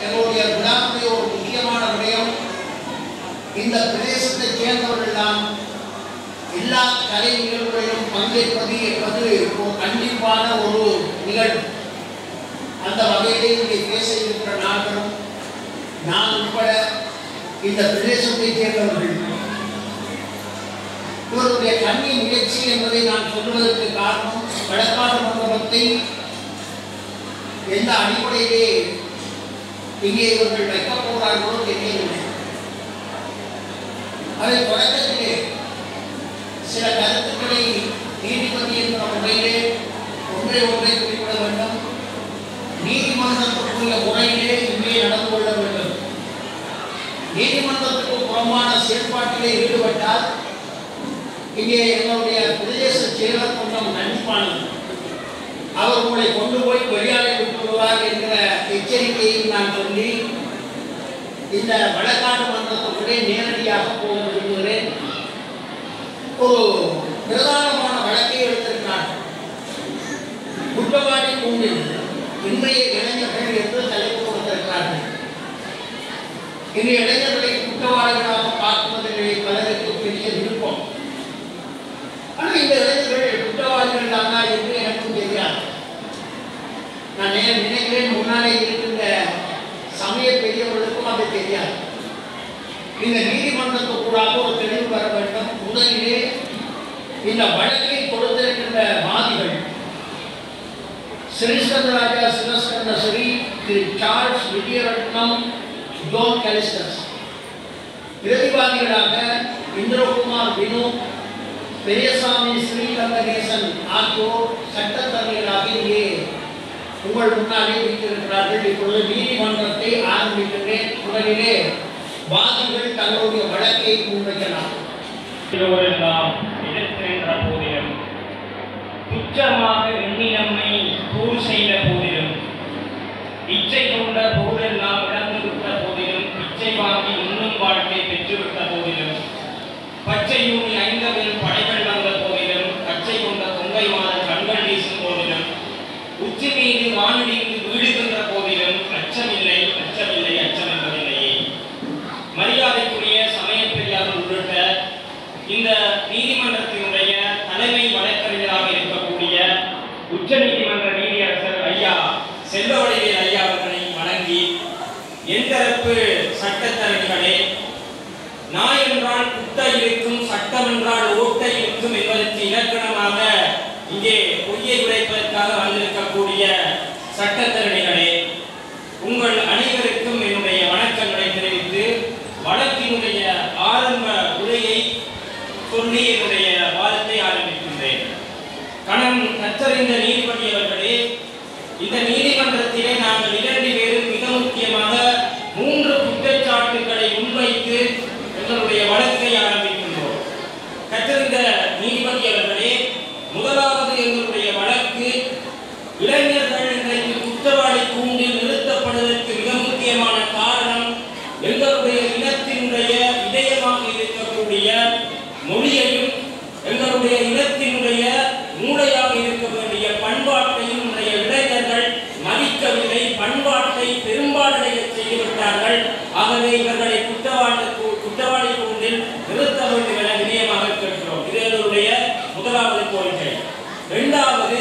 எங்களுடைய விழாவுடைய ஒரு முக்கியமான விடயம் இந்த பிரதேசத்தைச் சேர்ந்தவர்கள் தான் எல்லா கலை நிகழ்வுகளிலும் பங்கேற்பது என்பது ஒரு கண்டிப்பான ஒரு நிகழ்வு அந்த வகையிலே இங்கே பேச இருக்கிற நாங்களும் நான் உட்பட இந்த பிரதேசத்தைச் சேர்ந்தவர்கள் இவருடைய கண்ணி முயற்சி என்பதை நான் சொல்வதற்கு காரணம் வழக்காடு மண்டபத்தை எந்த அடிப்படையிலே இங்கே இவர்கள் வைக்கப் போகிறார்களோ தெரியவில்லை அதை தொடக்கத்திலே சில கருத்துக்களை நீதிபதி என்ற முறையிலே ஒன்றை ஒன்றை குறிப்பிட வேண்டும் நீதிமன்றத்துக்குரிய முறையிலே இங்கே நடந்து கொள்ள வேண்டும் நீதிமன்றத்துக்கு புறம்பான செயல்பாட்டிலே ஈடுபட்டால் இங்கே எங்களுடைய பிரதேச செயலர் கொஞ்சம் நன்றிப்பானது அவர் உங்களை கொண்டு போய் வெளியாலே விட்டுவிடுவார் என்கிற எச்சரிக்கையை நான் சொல்லி இந்த வழக்காடு மன்றத்துக்குள்ளே நேரடியாக போக விரும்புகிறேன் ஒரு பிரதானமான வழக்கை எடுத்திருக்கிறார்கள் குற்றவாளி கூண்டில் இன்றைய இளைஞர்கள் என்று தலைப்பு கொடுத்திருக்கிறார்கள் இன்றைய இளைஞர்களை குற்றவாளிகளாக பார்ப்பதிலே பலருக்கு பெரிய விருப்பம் ஆனால் இந்த இளைஞர்கள் குற்றவாளிகள் தானா என்று எனக்கும் தெரியாது நான் நே- நினைக்கிறேன் முன்னாலே இருக்கின்ற சமய பெரியவர்களுக்கும் அது தெரியாது இந்த நீதிமன்றத்துக்கூடாக ஒரு தெளிவு வர வேண்டும் முதலிலே இந்த வழக்கை கொடுத்திருக்கின்ற வாதிகள் ஸ்ரீஸ்கந்தராஜா சிவஸ்கந்தஸ்வரி திரு சார்ல்ஸ் விஜயரத்னம் ஜோன் கலிஸ்டர்ஸ் பிரதிவாதிகளாக இந்திரகுமார் வினு பெரியசாமி ஸ்ரீகந்தகேசன் ஆகியோர் சட்டத்தரணிகளாக இங்கே உங்கள் முன்னாலே வைத்திருக்கிறார்கள் இப்பொழுது நீதிமன்றத்தை ஆரம்பிக்கின்றேன் முதலிலே வாதிகள் தங்களுடைய வழக்கை முன்வைக்கலாம் எல்லோரெல்லாம் எதிர்க்கின்ற போதிலும் துச்சமாக எண்ணி நம்மை கூர் செய்த போதிலும் இச்சை கொண்ட போதெல்லாம் இழந்துவிட்ட போதிலும் பிச்சை வாங்கி உண்ணும் வாழ்க்கை பெற்றுவிட்ட போதிலும் பச்சையூனி ஐந்தவில் படைகள் வந்த போதிலும் கச்சை கொண்ட கொங்கை மாத கண்கள் வீசும் போதிலும் உச்சி மீது வானிடிந்து வீடுகின்ற போதிலும் அச்சமில்லை அச்சமில்லை அச்சம் என்பதில்லையே மரியாதைக்குரிய சமய பெரியார் உள்ளிட்ட இந்த நீதிமன்றத்தினுடைய தலைமை வழக்கறிஞராக இருக்கக்கூடிய உச்ச நீதிமன்ற நீதியரசர் ஐயா செல்வவழிவேல் ஐயா அவர்களை வணங்கி எந்தரப்பு சட்டத்தரணிகளே நாய் என்றால் குட்டை இருக்கும் சட்டம் என்றால் ஓட்டை இருக்கும் என்பதற்கு இலக்கணமாக இங்கே பொய்யை உரைப்பதற்காக வந்திருக்கக்கூடிய சட்டத்தரணிகளே உங்கள் அனைவருக்கும் என்னுடைய வணக்கங்களை தெரிவித்து வழக்கினுடைய ஆரம்ப உரையை சொல்லி என்னுடைய வாதத்தை ஆரம்பிக்கின்றேன் கணம் கற்றறிந்த நீதிபதி அவர்களே இந்த நீதிமன்றத்திலே நாங்கள் இரண்டு பேரும் மிக முக்கியமாக மூன்று குற்றச்சாட்டுகளை முன்வைத்து எங்களுடைய வழக்கை ஆரம்பிக்கின்றோம் கற்றறிந்த நீதிபதி அவர்களே முதலாவது எங்களுடைய வழக்கு இளைஞர்கள் இன்றைக்கு குற்றவாளி கூண்டில் நிறுத்தப்படுவதற்கு மிக முக்கியமான காரணம் எங்களுடைய இனத்தினுடைய இதயமாக இருக்கக்கூடிய மொழியையும் எங்களுடைய இனத்தினுடைய மூளையாக இருக்க வேண்டிய பண்பாட்டையும் இன்றைய இளைஞர்கள் மதிக்கவில்லை பண்பாட்டை பெரும்பாலடைய செய்துவிட்டார்கள் ஆகவே இவர்களை குற்றவாளி குற்றவாளி கூண்டில் நிறுத்த வேண்டும் என வினயமாக கேட்கிறோம் இது எங்களுடைய முதலாவது கோரிக்கை இரண்டாவது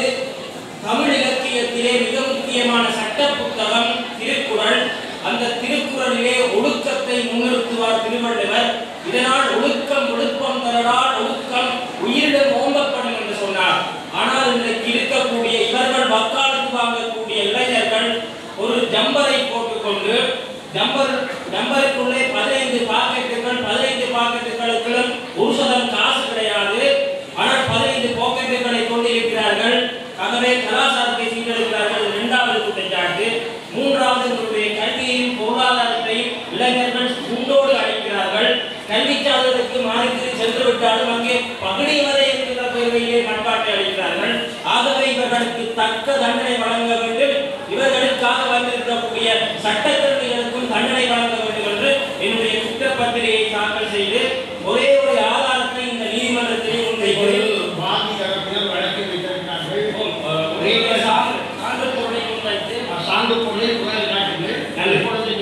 தமிழ் இலக்கியத்திலே மிக முக்கியமான சட்ட புத்தகம் திருக்குறள் அந்த திருக்குறளிலே ஒழுக்கத்தை முன்னிறுத்துவார் திருவள்ளுவர் இதனால் ஒழுக்கம் ஒழுக்கம் தரடால் ஒழுக்கம் உயிரிடம் ஓம்பப்படும் என்று சொன்னார் ஆனால் இன்றைக்கு இருக்கக்கூடிய இவர்கள் வக்காலத்து வாங்கக்கூடிய இளைஞர்கள் ஒரு ஜம்பரை போட்டுக்கொண்டு ஜம்பர் ஜம்பருக்குள்ளே பதினைந்து பாக்கெட்டுகள் பதினைந்து பாக்கெட்டுகளுக்கும் ஒரு சதம் காசு கிடையாது ஆனால் பதினைந்து பாக்கெட்டுகளை கொண்டிருக்கிறார்கள் ஆகவே கலாச்சாரத்தை சீர்கெடுக்கிறார்கள் இது இரண்டாவது குற்றச்சாட்டு மூன்றாவது உங்களுடைய கல்வியையும் பொருளாதாரத்தையும் இளைஞர்கள் உண்டோடு அழைக்கிறார்கள் கல்வி சாதனத்துக்கு மாறித்து சென்று விட்டாலும் அங்கே பகுதி வரை என்கிற பெயரிலே பண்பாட்டை அளிக்கிறார்கள் ஆகவே இவர்களுக்கு தக்க தண்டனை வழங்க வேண்டும் இவர்களுக்காக வந்திருக்கக்கூடிய சட்டத்திறனிகளுக்கும் தண்டனை வழங்க வேண்டும் என்று என்னுடைய குற்றப்பத்திரிகையை தாக்கல் செய்து ஒரே ஒரு ஆதாரத்தை இந்த நீதிமன்றத்தில் இப்பொழுது முன்வைக்கிறேன் வாதி தரப்பினர் வழக்கை வைத்திருக்கிறார்கள் ஒரே ஒரு சான்று சான்று பொருளை முன்வைத்து சான்று பொருளை குரல் காட்டுங்கள் நல்லது. இப்பொழுது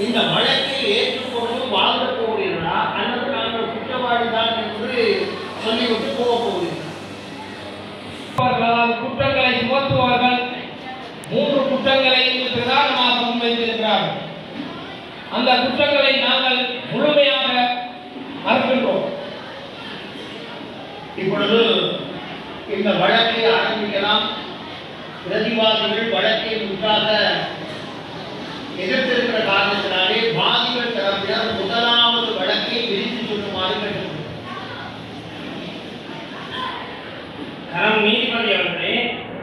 இந்த வழக்கை ஏற்றுக்கொண்டு வாழ்ந்து போகிறீர்களா அல்லது நாங்கள் குற்றவாளி தான் என்று சொல்லிவிட்டு போக போகிறீர்கள் அவர்களால் குற்றங்களை சுமத்துவார்கள் மூன்று குற்றங்களை இங்கு பிரதானமாக முன்வைத்திருக்கிறார்கள் அந்த குற்றங்களை நாங்கள் முழுமையாக மறுக்கின்றோம் இப்பொழுது இந்த வழக்கை ஆரம்பிக்கலாம் பிரதிவாதிகள் வழக்கை முற்றாக எதிர்த்திருக்கிற காரணத்தினாலே வாதிகள் தரப்பினர் முதலாவது வழக்கை விரித்து சொல்லுமாறு கேட்டுக்கொள்கிறேன் கரம் நீதிபதி அவர்களே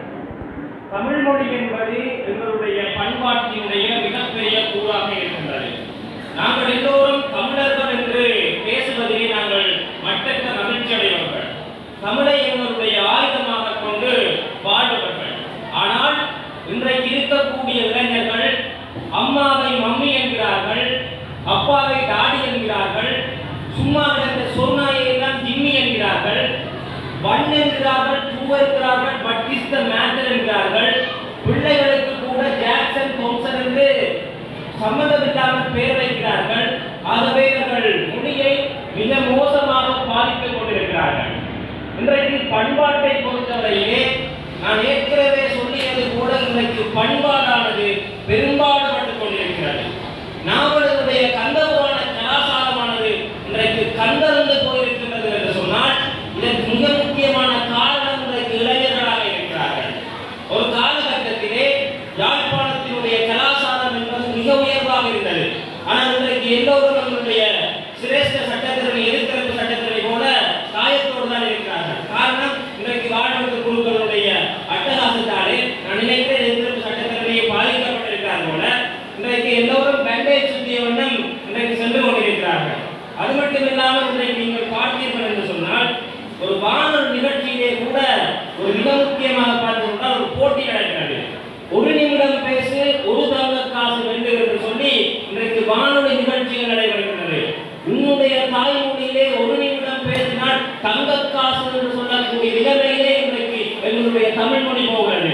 தமிழ் மொழி என்பது எங்களுடைய பண்பாட்டினுடைய மிகப்பெரிய கூறாக இருக்கின்றது நாங்கள் எல்லோரும் தமிழர்கள் என்று பேசுவதிலே நாங்கள் மட்டற்ற மகிழ்ச்சி அடைவர்கள் தமிழை எங்களுடைய ஆயுதமாக கொண்டு வாழ்பவர்கள் ஆனால் இன்றைக்கு இருக்கக்கூடிய இளைஞர்கள் அம்மாவை மம்மி என்கிறார்கள் அப்பாவை டாடி என்கிறார்கள் சும்மா கிடந்த சொன்னாயை எல்லாம் ஜிம்மி என்கிறார்கள் ஒன் என்கிறார்கள் டூ என்கிறார்கள் பட் இஸ் த மேட்டர் என்கிறார்கள் பிள்ளைகளுக்கு கூட ஜாக்சன் தோம்சன் என்று சம்மந்தமில்லாமல் பெயர் வைக்கிறார்கள் ஆகவே இவர்கள் மொழியை மிக மோசமாக பாதித்துக் கொண்டிருக்கிறார்கள் இன்றைக்கு பண்பாட்டை பொறுத்தவரையிலே நான் ஏற்கனவே சொல்லியது போல இன்றைக்கு பண்பாடானது பெரும்பாடுபட்டுக் கொண்டிருக்கிறது நாவலுடைய கந்தபுராண கலாச்சாரமானது இன்றைக்கு கந்தறிந்து போயிருக்கின்றது என்று சொன்னால் இதற்கு மிக முக்கியமான காரணம் இன்றைக்கு இளைஞர்களாக இருக்கிறார்கள் ஒரு காலகட்டத்திலே யாழ்ப்பாணத்தினுடைய கலாச்சாரம் என்பது மிக உயர்வாக இருந்தது ஆனால் இன்றைக்கு எல்லோரும் நம்முடைய சிரேஷ்ட சட்டத்திறனை எதிர்த்தரப்பு சட்டத்திறனை போல காயத்தோடு தான் இருக்கிறார்கள் காரணம் இன்றைக்கு வாழ்வுக்கு குழுக்களுடைய அட்டகாசத்தாலே நான் நினைக்கிறேன் எதிர்த்தரப்பு சட்டத்திறனையை பாதிக்கப்பட்டிருக்கிறார் போல இன்றைக்கு எல்லோரும் பேண்டேஜ் சுற்றிய வண்ணம் இன்றைக்கு சென்று கொண்டிருக்கிறார்கள் அது மட்டும் இல்லாமல் இன்றைக்கு நீங்கள் பார்த்தீர்கள் என்று சொன்னால் ஒரு வானொலி நிகழ்ச்சியிலே கூட ஒரு மிக முக்கியமாக பார்த்தோம்னா ஒரு போட்டி நடக்கிறது ஒரு நிமிடம் பேசு ஒரு தங்க காசு வென்று என்று சொல்லி இன்றைக்கு வானொலி நிகழ்ச்சிகள் நடைபெறுகின்றது உன்னுடைய தாய்மொழியிலே ஒரு நிமிடம் பேசினால் தங்க காசு என்று சொல்லக்கூடிய நிலைமையிலே இன்றைக்கு எங்களுடைய தமிழ் மொழி போகிறது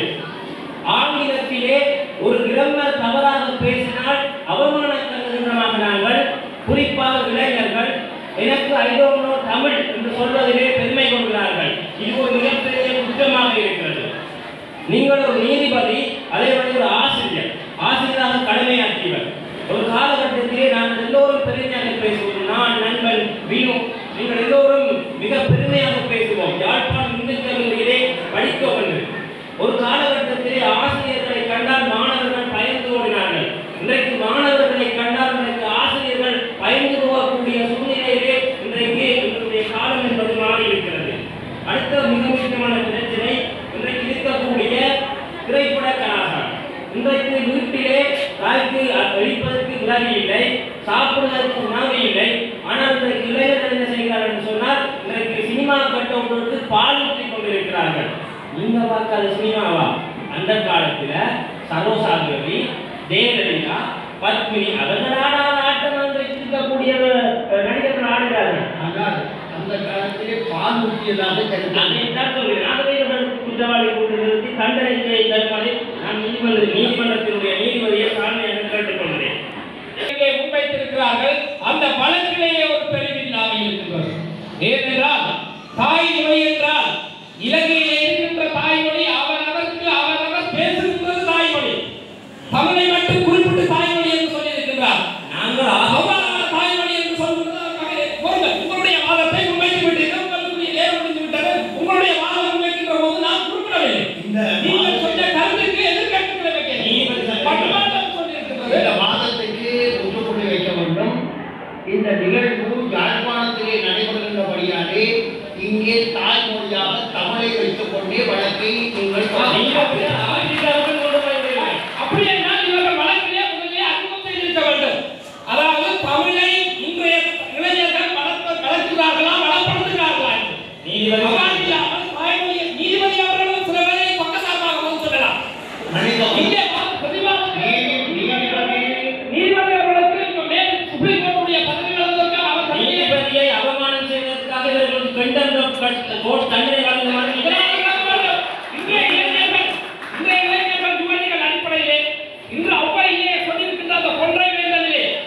ஆங்கிலத்திலே ஒரு கிரம்மர் தவறாக பேசினால் அவமானக்கருகின்றமாக நாங்கள் குறிப்பாக இளைஞர்கள் எனக்கு ஐடோனோ தமிழ் என்று சொல்வதிலே பெருமை கொள்கிறார்கள் இது ஒரு மிகப்பெரிய குற்றமாக இருக்கிறது நீங்கள் ஒரு நீதிபதி அதே வழி ஒரு ஆசிரியர் ஆசிரியராக கடமையாற்றியவர் ஒரு காலகட்டத்திலே நாங்கள் எல்லோரும் பெருமையாக பேசுவோம் நான் நண்பன் வீணு நீங்கள் எல்லோரும் மிக பெருமையாக பேசுவோம் யாழ்ப்பாணம் இந்து கல்லூரியிலே படித்தோம் என்று ஒரு காலகட்டத்திலே ஆசிரியர்களை கண்டால் மாணவர்கள் பயந்து ஓடினார்கள் இன்றைக்கு மாணவர்களை கண்டால் இன்றைக்கு ஆசிரியர்கள் பயந்து போகக்கூடிய சூழ்நிலையிலே இன்றைக்கு எங்களுடைய காலம் என்பது மாறி இருக்கிறது அடுத்த மிக முக்கியமான பிரச்சனை இன்றைக்கு இருக்கக்கூடிய திரைப்பட கலாச்சாரம் இன்றைக்கு வீட்டிலே தாய்க்கு அழிப்பதற்கு உதவி இல்லை சாப்பிடுவதற்கு உணவு இல்லை ஆனால் இன்றைக்கு இளைஞர்கள் என்ன செய்கிறார்கள் என்று சொன்னால் இன்றைக்கு சினிமா கட்டவுட்களுக்கு பால் ஊற்றி கொண்டிருக்கிறார்கள் நீங்க பார்க்காத சினிமாவா அந்த காலத்துல சரோசாதேவி ஜெயலலிதா பத்மினி அவர்கள் ஆடாத ஆட்டம் இன்றைக்கு இருக்கக்கூடிய அஹ், நடிகர்கள் ஆடுகிறார்கள் ஆனால் அந்த காலத்திலே பால் ஊற்றியதாக கருத்து அதைத்தான் சொல்கிறேன். ஆகவே இவர்கள் குற்றவாளி கூட்டு நிறுத்தி தண்டனைக்கு தருமாறு நான் நீதிமன்ற நீதிமன்றத்தினுடைய நீதிபதியை தாழ்மையாக கேட்டுக்கொள்கிறேன் இங்கே முன்வைத்திருக்கிறார்கள் அந்த வழக்கிலேயே ஒரு பெருமில்லாமை இருக்கின்றது ஏனென்றால் தாய்மொழி என்றால் இலங்கையில் இருக்கின்ற தாய்மொழி அவரவருக்கு அவரவர் பேசுகின்றது தாய்மொழி தமிழை மட்டும் குறிப்பிட்டு தாய்மொழி என்று சொல்லியிருக்கின்றார் நாங்கள் ஆ- அவ்வாறான தாய்மொழி என்று சொல்வதற்காக பொருள் உங்களுடைய வாதத்தை முன்வைத்து விட்டீர்கள் உங்களுக்கு நேரம் முடிந்து விட்டது உங்களுடைய வாதம் முன்வைக்கின்ற போது நான் குறிப்பிடவில்லை இந்த நீங்கள் சொன்ன கருத்துக்கு எதிர்கருத்துக்களை வைக்கிறேன் நீதிபதி சொல்லுங்கள். பட்டமாற்றம் சொல்லியிருக்கின்றது இந்த வாதத்துக்கு முற்றுப்புள்ளி வைக்க வேண்டும் இந்த நிகழ்வு யாழ்ப்பாணத்திலே நடைபெறுகின்றபடியாலே இங்கே தாய்மொழியாக தமிழை வைத்துக் கொண்டே வழக்கை நீங்கள் நீதிபதி ஆசிரியர்கள் கொண்டு போயிருக்கிறீர்கள். அப்படி என்றால் இவர்கள் வழக்கிலே முதலே அறிமுகம் செய்திருக்க வேண்டும் அதாவது தமிழை இன்றைய இளைஞர்கள் வளர்ப்ப- வளர்க்கிறார்களா வளப்படுத்துகிறார்களா என்று. நீதிபதி அவ்வாறு இல்லாமல் தாய்மொழியை நீதிபதி அவர்களும் சில வேளை பக்கசார்பாக பதில் சொல்லலாம் மனிதம் இங்கே வா- பிரதிவாதத்தை நீதிபதி நீதிபதி அவர்களுக்கு இப்ப மேல் சுப்ரீம் கோர்ட்டுடைய பதவி வழங்குவதற்காக அவர் தன்னுடைய நீதிபதியை அவமானம் செய்வதற்காக இவர்களுக்கு கண்டம் கோர்ட் தண்டனை வழங்குமாறு இதனால் வேண்டும். இன்றைய இளைஞர்கள் இன்றைய இளைஞர்கள் யுவதிகள் அடிப்படையிலே இன்று அவ்வையிலே சொல்லியிருக்கின்ற அந்த கொன்றை வேந்தனிலே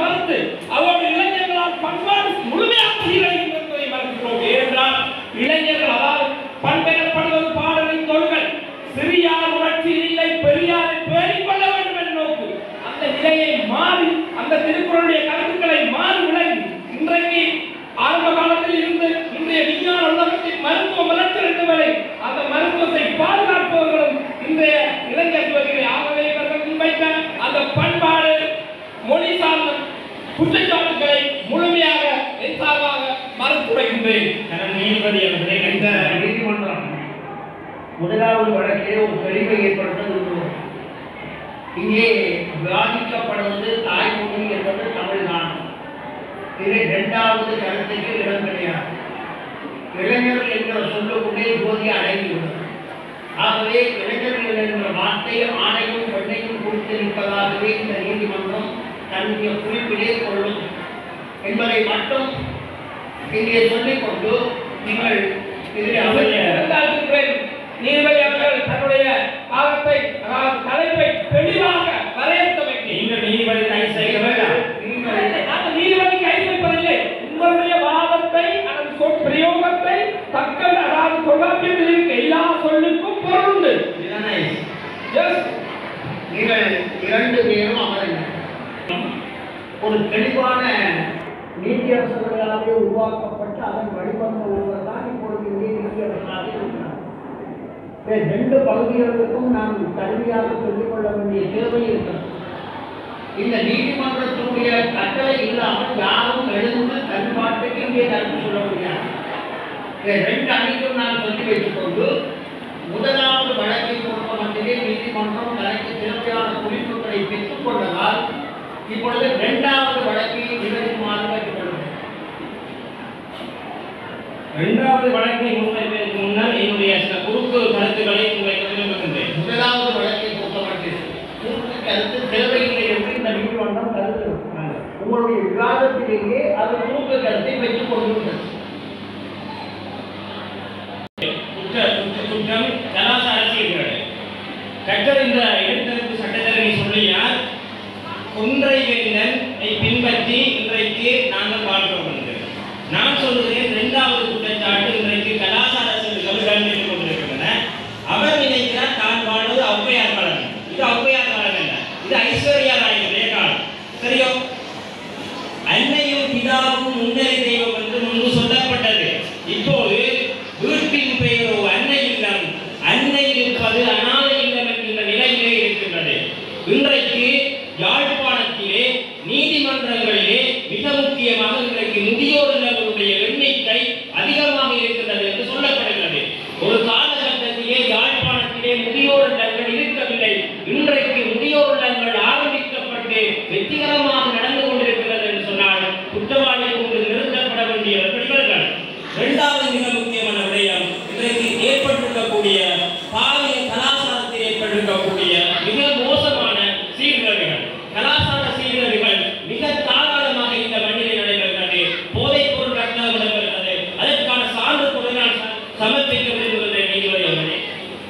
மறுத்து அதோடு இளைஞர்களால் பண்பாடு முழுமையாக சீரழிக்கும் என்பதை மறுக்கிறோம் ஏனென்றால் இளைஞர்கள் அதாவது பண்பெறப்படுவது பாடலின் தொழுகள் சிறியார் உணர்ச்சியில் இல்லை பெரியாரை பேணிக் கொள்ள வேண்டும் என்ற நோக்கு அந்த நிலையை மாறி அந்த திருக்குறளுடைய கருத்துக்களை மாறி விளங்கி இன்றைக்கு ஆரம்ப காலத்தில் இருந்து இன்றைய விஞ்ஞான உலகத்தில் மருத்துவ வளர்ச்சி வரை அந்த மருத்துவத்தை பாதுகாப்பவர்களும் இன்றைய இளைஞர் துறைகளை ஆகவே இவர்கள் முன்வைத்த அந்த பண்பாடு மொழி சார்ந்த குற்றச்சாட்டுகளை முழுமையாக என் சார்பாக மறுத்துரைக்கின்றேன் கரண் நீதிபதி அவர்களே இந்த கடித நீதிமன்றம் முதலாவது வழக்கிலே ஒரு தெளிவை ஏற்படுத்த விரும்புகிறோம் இங்கே விவாதிக்கப்படுவது தாய்மொழி என்பது தமிழ்தான் இது இரண்டாவது கருத்துக்கு இடம் கிடையாது இளைஞர்கள் என்ற சொல்லுக்குள்ளே போதி அடங்கிவிடும் ஆகவே இளைஞர்கள் என்ற வார்த்தை ஆணையும் பெண்ணையும் குறித்திருப்பதாகவே இந்த நீதிமன்றம் தன்னுடைய குறிப்பிலே கொள்ளும் என்பதை மட்டும் இங்கே சொல்லிக்கொண்டு நீங்கள் இதில் அவருடைய இரண்டாவது நீதிபதி அவர்கள் தன்னுடைய பாகத்தை அதாவது தலைப்பை தெளிவாக வரையறுத்த வைக்க நீங்கள் நீதிபதி கைது செய்ய வேண்டாம் நீங்கள் நாங்கள் நீதிபதி கைது வைப்பதில்லை உங்களுடைய வாதத்தை அல்லது சொல் பிரயோகத்தை தக்கல் அதாவது தொல்காப்பியத்தில் இருக்க எல்லா சொல்லுக்கும் பொருள் உண்டு இதனை Yes. நீங்கள் இரண்டு பேரும் அமருங்கள் ஒரு தெளிவான நீதியரசர்களாகவே உருவாக்கப்பட்டு அதன் வழிவந்த ஒருவர் தான் இப்பொழுது இங்கே நீதியரசராக இருக்கிறார் இந்த ரெண்டு பகுதிகளுக்கும் நாம் கல்வியாக சொல்லிக் கொள்ள வேண்டிய தேவை இருக்கிறது இந்த நீதிமன்றத்தினுடைய கட்டளை இல்லாமல் யாரும் எழுந்து தன் பாட்டுக்கு இங்கே கருத்து சொல்ல முடியாது இந்த ரெண்டு அணிக்கும் நான் சொல்லி வைத்துக் கொண்டு முதலாவது வழக்கை பொறுத்த மட்டிலே நீதிமன்றம் தனக்கு தேவையான குறிப்புகளை பெற்றுக் கொண்டதால் இப்பொழுது இரண்டாவது வழக்கை விவரிக்குமாறு கேட்டுக்கொள்கிறேன் இரண்டாவது வழக்கை முன்வைப்பதற்கு முன்னர் என்னுடைய சில குறுக்கு கருத்துக்களை முன்வைக்க விரும்புகின்றேன் முதலாவது வழக்கை பொறுத்த மட்டில் குறுக்கு கருத்து தேவையில்லை என்று இந்த நீதிமன்றம் கருத்து உங்களுடைய விவாதத்திலேயே அது குறுக்கு கருத்தை வைத்துக் கொண்டிருக்கிறது குற்ற குற்ற குற்றம் கலாசார சீர்கேடு கற்றர் இந்த எழுத்தரப்பு சட்டத்தரணி சொல்லியார் கொன்றை வேந்தனை பின்பற்றி இன்றைக்கு நாங்கள் வாழ்கிறோம் என்று நான் சொல்கிறேன் இரண்டாவது குற்றச்சாட்டு இன்றைக்கு கலாசார சீர்கள் இடம்பெற்றுக் கொண்டிருக்கின்றன அவர் நினைக்கிறார் தான் வாழ்வது ஔவையார் காலம் இது ஔவையார் காலம் அல்ல இது ஐஸ்வர்யா ராயுடைய காலம் சரியோ அன்னையும் பிதாவும் முன்னறி தெய்வம் என்று முன்பு சொல்லப்பட்டது இப்போது வீட்டின் பெயரோ அன்னை இல்லம் அன்னை இருப்பது அனாதை இல்லம் என்கின்ற நிலையிலே இருக்கின்றது இன்றைக்கு யாழ்ப்பாணத்திலே நீதிமன்றங்களிலே மிக முக்கியமாக இன்றைக்கு முதியோர் இல்லங்களுடைய எண்ணிக்கை அதிகமாக இருக்கின்றது என்று சொல்லப்படுகிறது ஒரு காலகட்டத்திலே யாழ்ப்பாணத்திலே முதியோர் இல்லங்கள் இருக்கவில்லை இன்றைக்கு முதியோர் இல்லங்கள் ஆரம்பிக்கப்பட்டு வெற்றிகரமாக நடந்து கொண்டிருக்கிறது என்று சொன்னால் குற்றவாளி கொண்டு நிறுத்தப்பட வேண்டியவர்கள் இவர்கள் இரண்டாவது மிக முக்கியமான விடயம் இன்றைக்கு ஏற்பட்டிருக்கக்கூடிய பாலிய கலாச்சாரத்தில் ஏற்பட்டிருக்கக்கூடிய மிக மோசமான சீர்கேடுகள் கலாச்சார சீர்கேடுகள் மிக தாராளமாக இந்த மண்ணிலே நடைபெறுகிறது போதைப் பொருள் ரத்தம் நடைபெறுகிறது அதற்கான சான்று நான் ச- சமர்ப்பிக்க விரும்புகின்றேன் நீதிபதி அவர்களே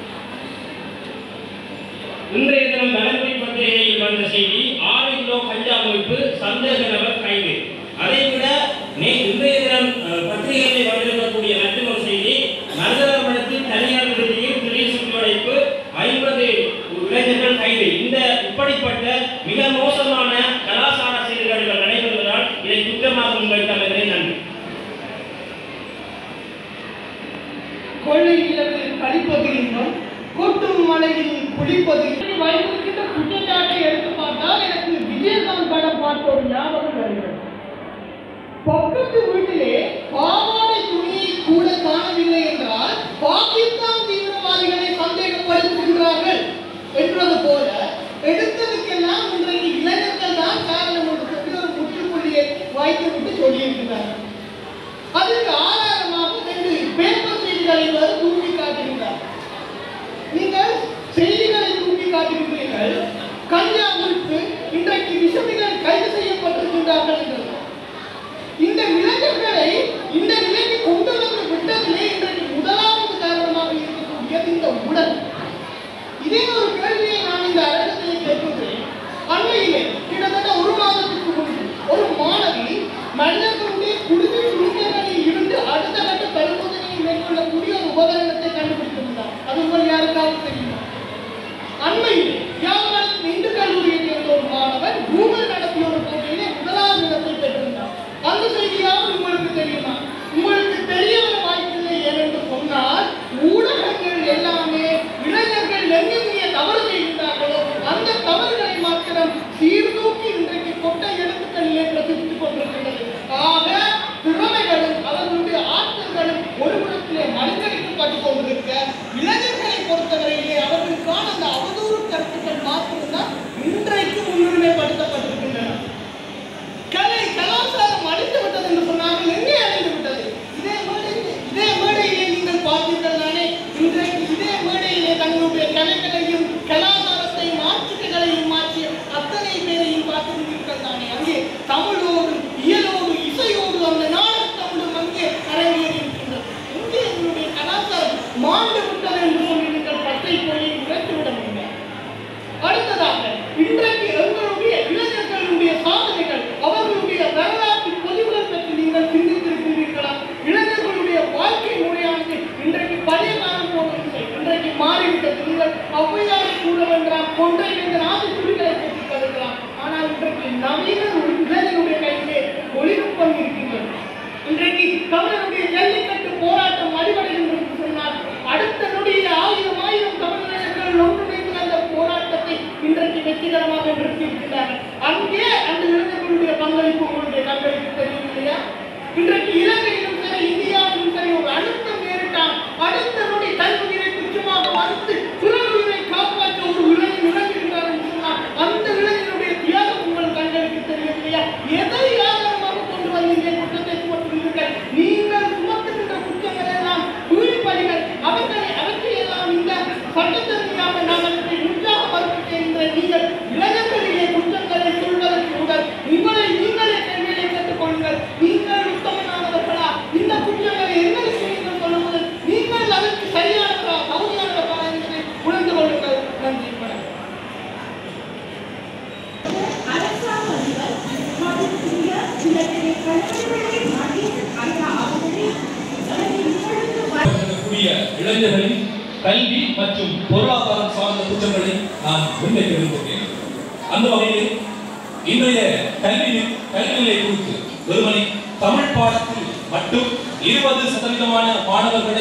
இன்றைய தினம் வலம்புரி பத்திரிகையில் வந்த செய்தி ஆறு கிலோ கஞ்சா அமைப்பு சந்தேக நபர் கைது அதை விட நே இன்றைய தினம் அஹ், பத்திரிகைகளில் வந்திருக்கக்கூடிய மற்றொரு செய்தி மருதவரத்தில் தனியார் விடுதியில் திடீர் சுற்றுவளைப்பு ஐம்பது இளைஞர்கள் கைது இந்த இப்படிப்பட்ட மிக மோசமான கலாச்சார சீர்கேடுகள் நடைபெறுவதால் இதை குற்றமாக முன்வைத்தமைகளை நன்றி கொள்ளை நிலத்தில் கழிப்பது இன்பம் கொட்டும் மலையில் குளிப்பது இன்பம். வைத்திருக்கின்ற குற்றச்சாட்டை எடுத்து பார்த்தால் எனக்கு விஜயகாந்த் படம் பார்த்த ஒரு ஞாபகம் வருகிறது பக்கத்து வீட்டிலே பாவாடை துணியை கூட காணவில்லை என்றால் பாகிஸ்தான் தீவிரவாதிகளை சந்தேகப்படுத்துகிறார்கள் என்றது போல எடுத்ததுக்கெல்லாம் இன்றைக்கு இளைஞர்கள் தான் காரணம் என்று சொல்லி ஒரு முற்றுப்புள்ளியை வைத்துவிட்டு சொல்லியிருக்கிறார்கள் அதற்கு ஆதாரமாக ரெண்டு பேப்பர் செய்திகளை இவர் தூக்கி காட்டுகிறார் நீங்கள் செய்திகளை தூக்கி காட்டுகிறீர்கள் கஞ்சா முழுப்பு இன்றைக்கு விஷமிகள் கைது செய்யப்பட்டிருக்கின்றார்கள் என்றது இந்த இளைஞர்களை இந்த நிலைக்கு கொண்டு வந்து விட்டதிலே இன்றைக்கு முதலாவது காரணமாக இருக்கக்கூடியது இந்த உடல் இதே ஒரு கேள்வியை நான் இந்த அரங்கத்தில் கேட்கிறேன் அண்மையிலே கிட்டத்தட்ட ஒரு மாதத்துக்கு முன்பு மனிதர்களுடைய குடும்ப சுருக்கங்களில் இருந்து அடுத்த கட்ட பரிசோதனையை மேற்கொள்ளக்கூடிய ஒரு உபகரணத்தை கண்டுபிடித்திருந்தார் அது உங்கள் யாருக்காவது தெரியுமா அண்மையில் யாழ்ப்பாணத்தில் இந்து கல்லூரியை சேர்ந்த ஒரு மாணவன் கூகுள் நடத்திய ஒரு போட்டியிலே முதலாவது இடத்தை பெற்றிருந்தார் அந்த செய்தியாவது உங்களுக்கு தெரியுமா உங்களுக்கு தெரிய வர வாய்ப்பில்லை ஏனென்று சொன்னால் ஊடகங்கள் எல்லாமே இளைஞர்கள் எங்கெங்கே தவறு செய்கிறார்களோ அந்த தவறுகளை மாத்திரம் சீர்தூக்கி இன்றைக்கு கொட்டை எழுத்துக்களிலே பிரசித்துக் கொண்டிருக்கின்றது ஆக திறமைகளும் அவர்களுடைய ஆற்றல்களும் ஒரு புறத்திலே மனிதரிக்கப்பட்டு கொண்டிருக்க இளைஞர்களை பொறுத்தவரையிலே அவர்களுக்கான அந்த அவதூறு கருத்துக்கள் மாத்திரம்தான் இன்றைக்கு முன்னுரிமைப்படுத்தப்பட்டிருக்கின்றன கலை கலாச்சாரம் அழிந்து விட்டது என்று சொன்னார்கள் எங்கே அழிந்து விட்டது இதே மேடையிலே இதே மேடையிலே நீங்கள் பார்த்தீர்கள் தானே இன்றைக்கு இதே மேடையிலே தங்களுடைய கலைகளையும் கலாச்சாரத்தையும் ஆட்சிகளையும் மாற்றிய அத்தனை பேரையும் பார்த்திருக்கிறீர்கள் தானே அங்கே தமிழோடு இயலோடு இசையோடு அந்த நாடகத்தமிழும் அங்கே அரங்கேறி இருக்கின்றது இங்கே எங்களுடைய கலாச்சாரம் மாண்டு விட்டது என்று சொல்லி நீங்கள் பச்சை பொய்யை உரைத்து விட முடியாது அடுத்ததாக இன்றைக்கு எங்களுடைய இளைஞர்களுடைய சாதனைகள் அவர்களுடைய வரலாற்று பொதிவுகள் பற்றி நீங்கள் சிந்தித்திருக்கிறீர்களா இளைஞர்களுடைய வாழ்க்கை முறையானது இன்றைக்கு பழைய காலம் போன்றதில்லை இன்றைக்கு மாறிவிட்டது நீங்கள் ஔவையாரை கூட வென்றால் கொன்றை என்ற ஆதி துளிகளை பற்றி கருதலாம் ஆனால் இன்றைக்கு நவீன ஒரு இளைஞருடைய கையிலே தொழில்நுட்பம் இருக்கின்றது இன்றைக்கு தமிழருடைய ஜல்லிக்கட்டு போராட்டம் அடிபடையும் என்று சொன்னால் அடுத்த நொடியில் ஆயிரம் ஆயிரம் தமிழர்கள் ஒன்றிணைந்து அந்த போராட்டத்தை இன்றைக்கு வெற்றிகரமாக நிறுத்தியிருக்கிறார்கள் அங்கே அந்த இளைஞர்களுடைய பங்களிப்பு உங்களுடைய பங்களிப்பு தெரியும் இல்லையா இன்றைக்கு இலங்கையிலும் சரி இந்தியாவிலும் சரி ஒரு அழுத்தம் நேரிட்டால் அடுத்த நொடி கல்வியை துச்சமாக மறுத்து பிறகுயிரை காப்பாற்ற ஒரு இளைஞர் இறங்குகின்றார் என்று சொன்னால் அந்த இளைஞருடைய தியாகம் உங்கள் கண்களுக்கு தெரியும் இல்லையா எதை ஆதாரமாக கொண்டு வந்தீங்க குற்றத்தை சுமத்துகிறீர்கள் நீங்கள் சுமத்துகின்ற குற்றங்கள் எல்லாம் கூலிப்பலிகள் அவர்களை அவற்றையெல்லாம் இந்த சட்டத்தன்மையாக நாம் அவற்றை முற்றாக மறுப்பு செய்கின்ற நீங்கள் இளைஞர்களிலே குற்றங்களை சொல்வதற்கு முதல் உங்களை நீங்களே கேள்வியை கேட்டுக்கொள்ளுங்கள் நீங்கள் உத்தமனானவர்களா இந்த குற்றங்களை எங்களுக்கு நீங்கள் சொல்லுவது நீங்கள் அதற்கு சரியானவரா தகுதியானவரா என்பதை உணர்ந்து கொள்ளுங்கள் நன்றி வணக்கம் அரசாங்க அதிபர் மதிப்புரிய சிலரை கல்விகளை மாற்றி அந்த அவர்களை உங்களுக்கு வ- இருக்கக்கூடிய இளைஞர்களின் கல்வி மற்றும் பொருளாதாரம் சார்ந்த குற்றங்களை நான் முன்வைக்க விரும்புகிறேன் அந்த வகையில் இன்றைய கல்வி கல்வி நிலை குறித்து வெறுமனே தமிழ் பாடத்தில் மட்டும் இருபது சதவீதமான மாணவர்களை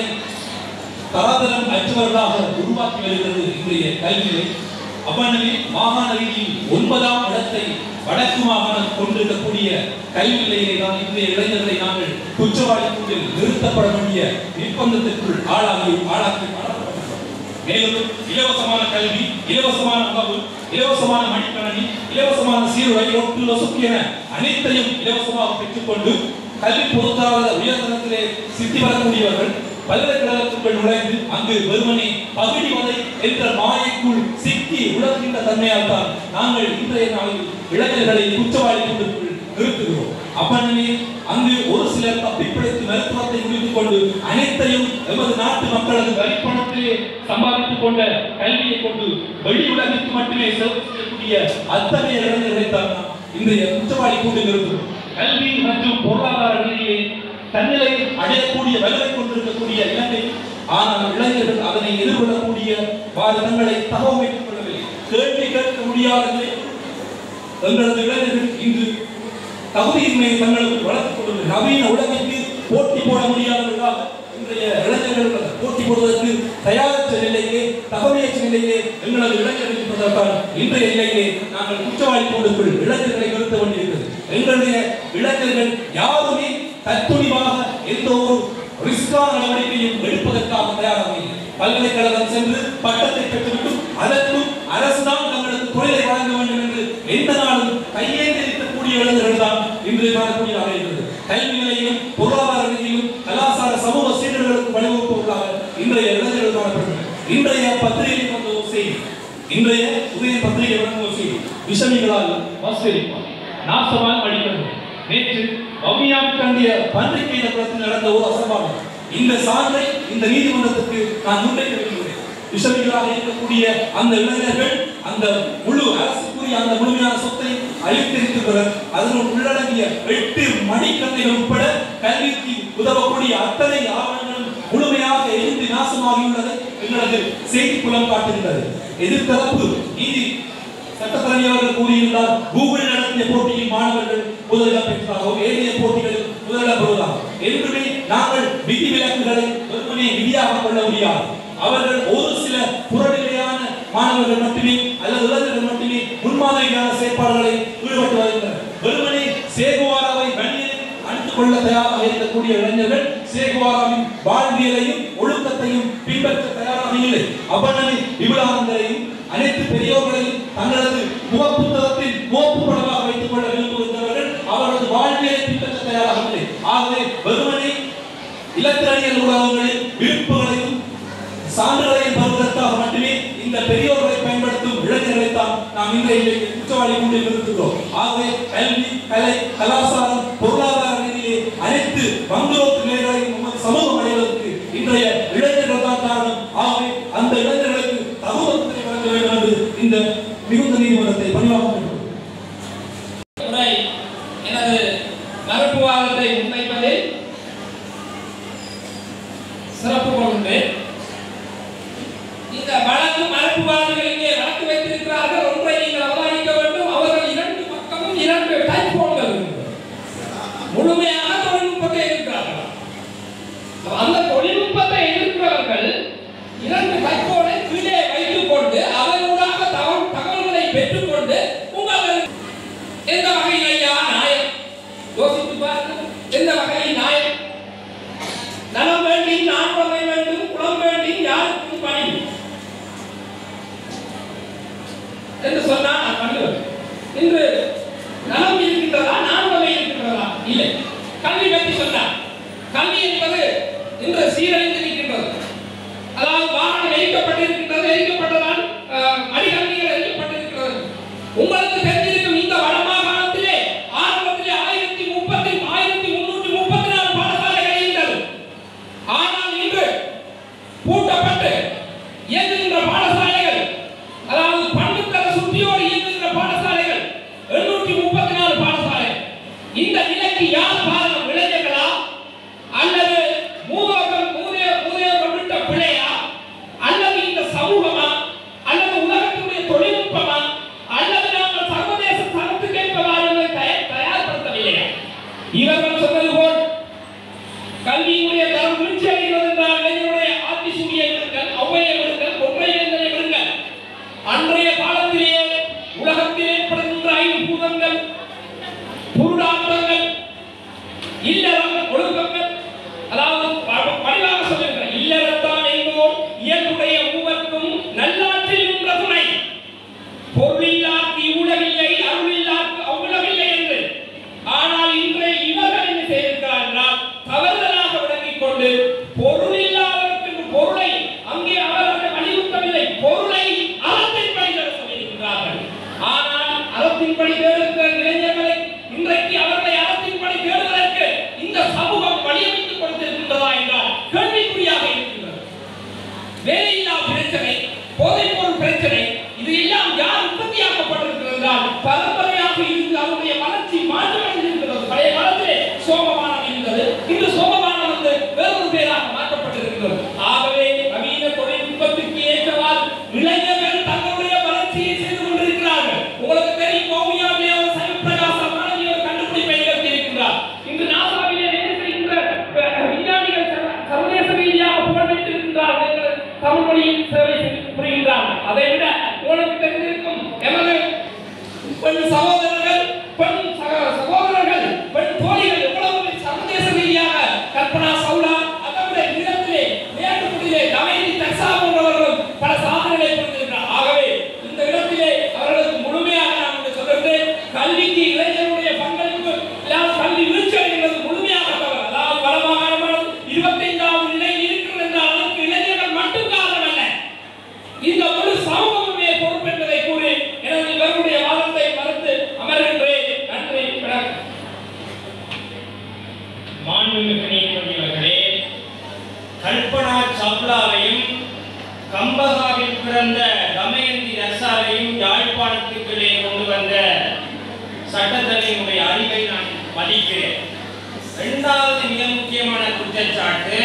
தராதரம் அற்றவர்களாக உருவாக்கி வருகிறது இன்றைய கல்வி நிலை அவ்வளவில் மாகாண ரீதியில் ஒன்பதாம் இடத்தை வடக்கு மாகாணம் கொண்டிருக்கக்கூடிய கல்வி நிலையிலே தான் இன்றைய இளைஞர்களை நாங்கள் குற்றவாளி கூண்டில் நிறுத்தப்பட வேண்டிய நிர்பந்தத்திற்குள் ஆளாகி ஆளாக்கி ஆளாக்கப்பட்டிருக்கிறோம். மேலும் இலவசமான கல்வி இலவசமான உணவு இலவசமான மடிக்கணனி இலவசமான சீருடை ஒட்டு ஒசுக்கு என அனைத்தையும் இலவசமாக பெற்றுக்கொண்டு கல்வி பொருத்தாத உயர்தரத்திலே சித்தி வரக்கூடியவர்கள் பல்கலைக்கழகத்துக்குள் நுழைந்து அங்கு வெறுமனே பகுதி வதை என்ற மாயைக்குள் சிக்கி உழல்கின்ற தன்மையால் தான் நாங்கள் இன்றைய நாளில் இளைஞர்களை குற்றவாளி கூண்டுக்குள் நிறுத்துகிறோம் அப்பனே அங்கு ஒரு சிலர் தப்பிப்பிழைத்து மருத்துவத்தை முடித்துக் கொண்டு அனைத்தையும் எமது நாட்டு மக்களது வரிப்பணத்திலே சம்பாதித்துக் கொண்ட கல்வியை கொண்டு வெளி உலகிற்கு மட்டுமே செலவு செய்யக்கூடிய அத்தகைய இளைஞர்களை தான் நாம் இன்றைய குற்றவாளி கூண்டு நிறுத்துகிறோம் கல்வி மற்றும் பொருளாதார ரீதியிலே தன்னிலை அடையக்கூடிய வலுவை கொண்டிருக்கக்கூடிய இலங்கை ஆனால் இளைஞர்கள் அதனை எதிர்கொள்ளக்கூடிய வாறு தங்களை தகவமைத்துக் கொள்ளவில்லை கேள்வி கேட்க முடியாத நிலை எங்களது இளைஞர்கள் இன்று தகுதியின்மை தங்களுக்கு வளர்த்துக் கொள்வது நவீன உலகிற்கு போட்டி போட முடியாதவர்களாக இன்றைய இளைஞர்கள் போட்டி போடுவதற்கு தயாரற்ற நிலையிலே தகவமையற்ற நிலையிலே எங்களது இளைஞர்கள் இருப்பதற்கான இன்றைய நிலையிலே நாங்கள் குற்றவாளி கூண்டுக்குள் இளைஞர்களை நிறுத்த வேண்டியிருக்கிறது எங்களுடைய இளைஞர்கள் யாருமே தத்துணிவாக எந்த ஒரு ரிஸ்கான நடவடிக்கையும் எடுப்பதற்காக தயாராக இல்லை பல்கலைக்கழகம் சென்று பட்டத்தை பெற்றுவிட்டு அதற்கும் அரசுதான் தங்களுக்கு தொழிலை வழங்க வேண்டும் என்று எந்த நாளும் கையேந்தி இருக்கக்கூடிய இளைஞர்கள் தான் இன்று காணக்கூடியதாக இருக்கிறது கல்வி நிலையிலும் பொருளாதார நிலையிலும் கலாச்சார சமூக சீடர்களுக்கு வழிவகுப்பவர்களாக இன்றைய இளைஞர்கள் காணப்படுகின்றனர் இன்றைய பத்திரிகை வந்த ஒரு செய்தி இன்றைய உதய பத்திரிகை வழங்க ஒரு செய்தி விஷமிகளால் வசூலிப்பார் நாசமால் அடிக்கிறது நேற்று வவுனியாவுக்கு அண்டிய பன்றிக்கை குளத்தில் நடந்த ஒரு அசம்பாவிதம் இந்த சான்றை இந்த நீதிமன்றத்துக்கு நான் முன்வைக்க விரும்புகிறேன் விஷமிகளாக இருக்கக்கூடிய அந்த இளைஞர்கள் அந்த முழு அரசு இருக்கக்கூடிய அந்த முழுமையான சொத்தை அளித்திருக்கிறார் அதனுள் உள்ளடங்கிய எட்டு மணிக்கண்ணைகள் உட்பட கல்விக்கு உதவக்கூடிய அத்தனை ஆவணங்களும் முழுமையாக எரிந்து நாசமாகியுள்ளதை எங்களது செய்தி புலம் காட்டுகின்றது எதிர்த்தரப்பு நீதி சட்டத்தரணி அவர்கள் கூறியுள்ளார் கூகுள் நடத்திய போட்டியில் மாணவர்கள் முதலிடம் பெற்றாகவும் ஏனைய போட்டிகளில் முதலிடம் பெறுவதாகும் என்றுமே நாங்கள் விதி விலக்குகளை வெறுமனே விதியாக கொள்ள முடியாது அவர்கள் ஒரு சில புறநிலையான மாணவர்கள் மட்டுமே அல்லது இளைஞர்கள் மட்டுமே முன்மாதிரியான செயற்பாடுகளை ஈடுபட்டு வருகின்றனர் வெறுமனே சேகுவாராவை வன்னியில் அணிந்து கொள்ள தயாராக இருக்கக்கூடிய இளைஞர்கள் சேகுவாராவின் வாழ்வியலையும் ஒழுக்கத்தையும் பின்பற்ற தயாராக இல்லை அவ்வளவு விபுலானந்தரையும் அனைத்து பெரியோர்களையும் தங்களது முகப்புத்தகத்தில் முகப்பு படமாக வைத்துக் கொள்ள விரும்புகின்றவர்கள் அவரது வாழ்வியலை பின்பற்ற தயாராக இல்லை ஆகவே வெறுமனே இலத்திரனியல் ஊடகங்களில் விருப்புகளையும் சான்றுகளையும் பெறுவதற்காக மட்டுமே இந்த பெரியோர்களை பயன்படுத்தும் இளைஞர்களை தான் நாம் இன்றைய குற்றவாளி கூண்டில் நிறுத்துகிறோம் ஆகவே கல்வி கலை கலாச்சாரம் பொருளாதார ரீதியிலே அனைத்து வங்குரோத்து நிலைகளையும் நமது சமூகம் அடைவதற்கு இன்றைய இளைஞர்கள் தான் காரணம் ஆகவே அந்த இளைஞர்களுக்கு தகுவத்தை வழங்க வேண்டும் என்று இந்த மிகுந்த நீதிமன்றத்தை பணிவாக கேட்டுக்கொள்கிறேன். முறை எனது மறுப்புவாதத்தை முன்வைப்பதில் சிறப்பு கொள்கின்றேன் இந்த வழக்கு மறுப்புவாதிகள் இங்கே வழக்கு வைத்திருக்கிறார்கள் ஒன்றை நீங்கள் அவதானிக்க வேண்டும் அவர்கள் இரண்டு பக்கமும் இரண்டு டைப் போன்கள் இருக்கின்றன. முழுமையாக தொழில்நுட்பத்தை எதிர்க்கிறார்கள் அந்த தொழில்நுட்பத்தை எதிர்க்கிறவர்கள் இரண்டு கைப்போனை கீழே வைத்துக் கொண்டு அதனூடாக தகவல் தகவல்களை பெற்றுக்கொண்டு உங்கள் எந்த வகையில் ஐயா நியாயம் யோசித்து பாருங்கள் எந்த வகையில் நியாயம் நலம் வேண்டி நான்குமை வேண்டும் குளம் வேண்டி யாருக்கும் பணி என்று சொன்னால் நான் பண்ணுவேன் இன்று நலம் இருக்கின்றதா நான்குமை இருக்கின்றதா இல்லை கல்வி பற்றி சொன்னார் கல்வி என்பது இன்று சீரழிந்து நிற்கின்றது அதாவது வாகனம் எரிக்கப்பட்டிருக்கின்றது எரிக்கப்பட்டதால் அஹ், அடிக்கல்விகள் எரிக்கப்பட்டிருக்கிறது உங்களுக்கு தெரிந்திருக்கும் இந்த வடமாகாணத்திலே ஆரம்பத்திலே ஆயிரத்தி முப்பத்தி ஆயிரத்தி முன்னூற்றி முப்பத்தி நாலு பாடசாலைகள் இருந்தது ஆனால் இன்று பூட்டப்பட்டு இயங்குகின்ற பாடசாலைகள் அதாவது பண்புத்தர சுத்தியோடு இயங்குகின்ற பாடசாலைகள் எண்ணூற்றி முப்பத்தி நாலு பாடசாலை இந்த நிலைக்கு யார் காரணம் இளைஞர்களா அல்லது மூதோர்கள் மூதைய மூதையர்கள் விட்ட பிழையா அல்லது இந்த சமூகமா அல்லது உலகத்தினுடைய தொழில்நுட்பமா அல்லது நாங்கள் சர்வதேச தரத்துக்கு ஏற்பவாறு தயார் தயார்படுத்தவில்லையா இவர்கள் சொன்னது போல் கல்வியினுடைய தரம் வீழ்ச்சி அடைகிறது என்றால் இளைஞருடைய ஆட்சி சூடியை விடுங்கள் ஔவையை விடுங்கள் ஒன்றை வேந்தனை விடுங்கள் அன்றைய காலத்திலேயே உலகத்தில் ஏற்படுகின்ற ஐந்து பூதங்கள் புருடாட்டங்கள் இல்லறம் ஒழுக்கங்கள் அதாவது ப- பணிவாக சொல்லுகிற இல்லறத்தான் என்போர் இயல்புடைய மூவர்க்கும் நல்லாற்றில் நின்ற துணை பொருளில்லாக்கு இவ்வுலகில்லை அருளில்லாக்கு அவ்வுலகில்லை என்று ஆனால் இன்றைய இவர்கள் என்ன செய்திருக்கிறார் என்றால் தவறுதலாக விளங்கிக் கொண்டு பொருள் இல்லாதவருக்கு பொருளை அங்கே அவர்கள் வலியுறுத்தவில்லை பொருளை அறத்தின்படி தேட சொல்லியிருக்கிறார்கள் ஆனால் அறத்தின்படி தேடுகிற இளைஞர்களை இன்றைக்கு அவர்களை அறத்தின்படி தேடுவதற்கு இந்த சமூகம் வழியமைத்துக் கொடுத்திருக்கின்றதா என்றால் கேள்விக்குறியாக இருக்கின்றது வேலையில்லா பிரச்சனை போதைப்பொருள் பிரச்சனை இது எல்லாம் யார் உற்பத்தியாக்கப்பட்டிருக்கிறது என்றால் பரம்பரையாக இருந்து அவருடைய வளர்ச்சி மாற்றமடைந்திருக்கிறது பழைய காலத்திலே சோமமானம் இருந்தது இன்று சோமமானம் வந்து வேறொரு பேராக மாற்றப்பட்டிருக்கிறது ஆகவே நவீன தொழில்நுட்பத்திற்கு ஏற்றவாறு இளைஞர்கள் தங்களுடைய வளர்ச்சியை செய்து கொண்டிருக்கிறார்கள் உங்களுக்கு தெரியும் மௌமியாவிலே ஒரு சைவப்பிரகாச மாணவி ஒரு கண்டுபிடிப்பை நிகழ்த்தி இருக்கின்றார் இன்று நாசாவிலே வேலை செய்கின்ற அஹ், விஞ்ஞானிகள் சர்வ- சர்வதேச ரீதியாக புகழ்பெற்றிருக்கின்றார்கள் என்று தமிழ் மொழியில் சேவை செய்து புரிகின்றார்கள் அதை விட உங்களுக்கு தெரிந்திருக்கும் எமது பெண் சகோதரர்கள் பெண் சக- சகோதரர்கள் பெண் தோழிகள் எவ்வளவு சர்வதேச ரீதியாக கல்பனா சவுலா அதை விட நிலத்திலே மேட்டுக்குடியிலே தமைதி தக்ஸா போன்றவர்களும் பல சாதனைகளை புரிந்திருக்கிறார் ஆகவே இந்த இடத்திலே அவர்களுக்கு முழுமையாக நான் இங்கு சொல்லுகிறேன் கல்விக்கு இளைஞருடைய பங்களிப்பு இல்லாமல் கல்வி வீழ்ச்சி அடைகிறது முழுமையாக தவறு அதாவது வடமாகாணமானது இருபத்தைந்தாவது நிலையில் இருக்கிறது என்றால் அதற்கு இளைஞர்கள் மட்டும் காரணம் அல்ல இந்த முழு சமூகமுமே பொறுப்பு என்பதை கூறி எனது இவருடைய வாதத்தை மறுத்து அமர்கின்றேன் நன்றி வணக்கம் மாண்புமிகு நீதிபதிகளே கல்பனா சாவ்லாவையும் கம்பகாவில் பிறந்த தமயந்தி ரசாவையும் யாழ்ப்பாணத்துக்குள்ளே கொண்டு சட்டத்தலைவருடைய அறிவை நான் மதிக்கிறேன் இரண்டாவது மிக முக்கியமான குற்றச்சாட்டு